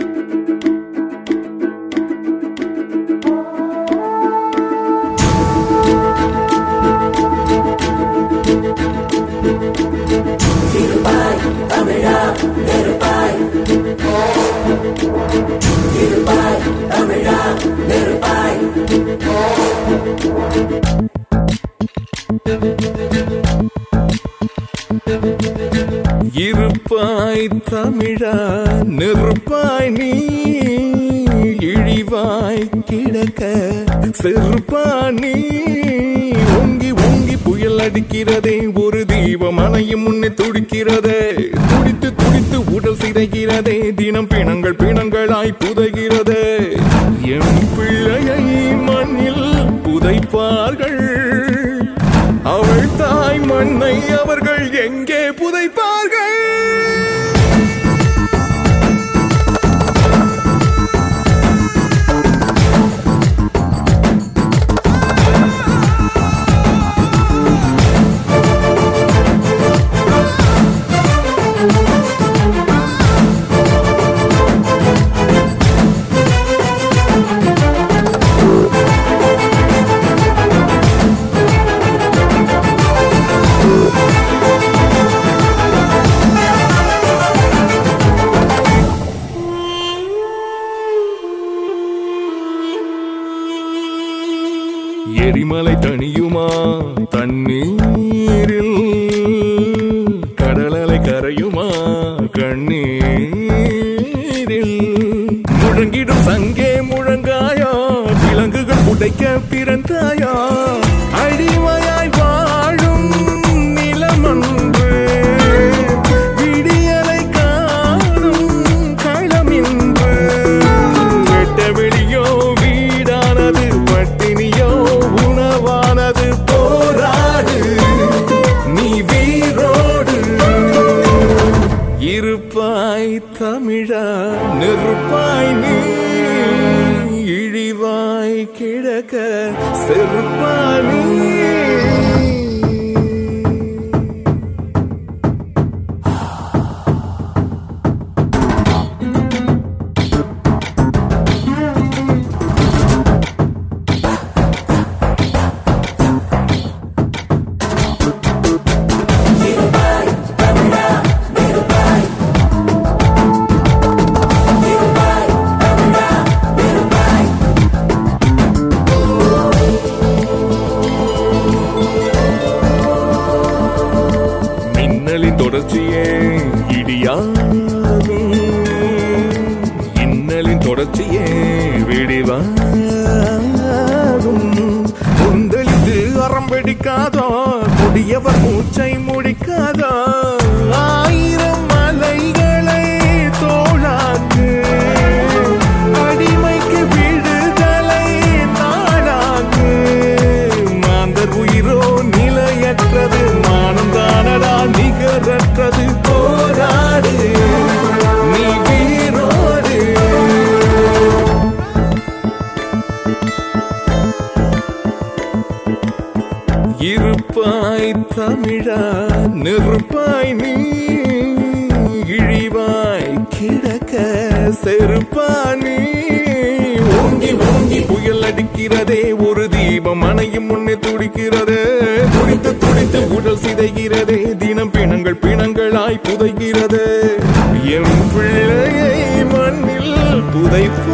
இருப்பாய் தமிழா நெருப்பாய் இருப்பாய் தமிழா நெருப்பாய் இருப்பாய் தமிழா நெருப்பாய் நீ இழிவாய் கிடக்க செருப்பா நீ ஓங்கி ஓங்கி புயல் அடிக்கிறதே ஒரு தீபம் அணையும் முன்னே துடிக்கிறதே துடித்து துடித்து உடல் சிதைகிறதே தினம் பிணங்கள் பிணங்களாய் புதைகிறதே எம் பிள்ளையை மண்ணில் புதைப்பார்கள் அவள் தாய் மண்ணை அவர்கள் எங்கே புதைப்பார்கள் எரிமலை தணியுமா தண்ணீரில் கடலலை கரையுமா கண்ணீரில் முழங்கிடும் சங்கே முழங்காயா விலங்குகள் உடைக்க பிறந்தாயா அடிமையாய் வாழும் நிலமன்று விடியலை காணும் களமின்று வெட்ட வெளியோ வீடானது பட்டினியோ உணவானது போராடு நீ வீரோடு இருப்பாய் தமிழா நெருப்பாய் நீ இழிவாய் கிழக்க செருப்பாய் நீ இருப்பாய் தமிழா நெருப்பாய் இருப்பாய் தமிழா நெருப்பாய் மின்னலின் தொடர்ச்சியே இடியாகும் இன்னலின் தொடர்ச்சியே விடிவாகும் கொந்தளித்து அறம் வெடிக்காதோ கொடியவர் மூச்சை முடிக்காதோ ஆயிரம் மலைகளை தோளாக்கு அடிமைக்கு விடுதலை நாளாக்கு மாந்தர் உயிரோ நிலையற்றது மானம் தானடா நிகரற்றது போராடு நீ வீரோடு இருப்பாய் தமிழா நெருப்பாய் நீ இழிவாய் கிடக்க செருப்பா நீ ஓங்கி ஓங்கி புயல் அடிக்கிறதே ஒரு தீபம் அணையும் முன்னே துடிக்கிறது துடித்து துடித்து உடல் சிதைகிறதே தினம் பிணங்கள் பிணங்களாய் புதைகிறது என் பிள்ளையை மண்ணில் புதைப்ப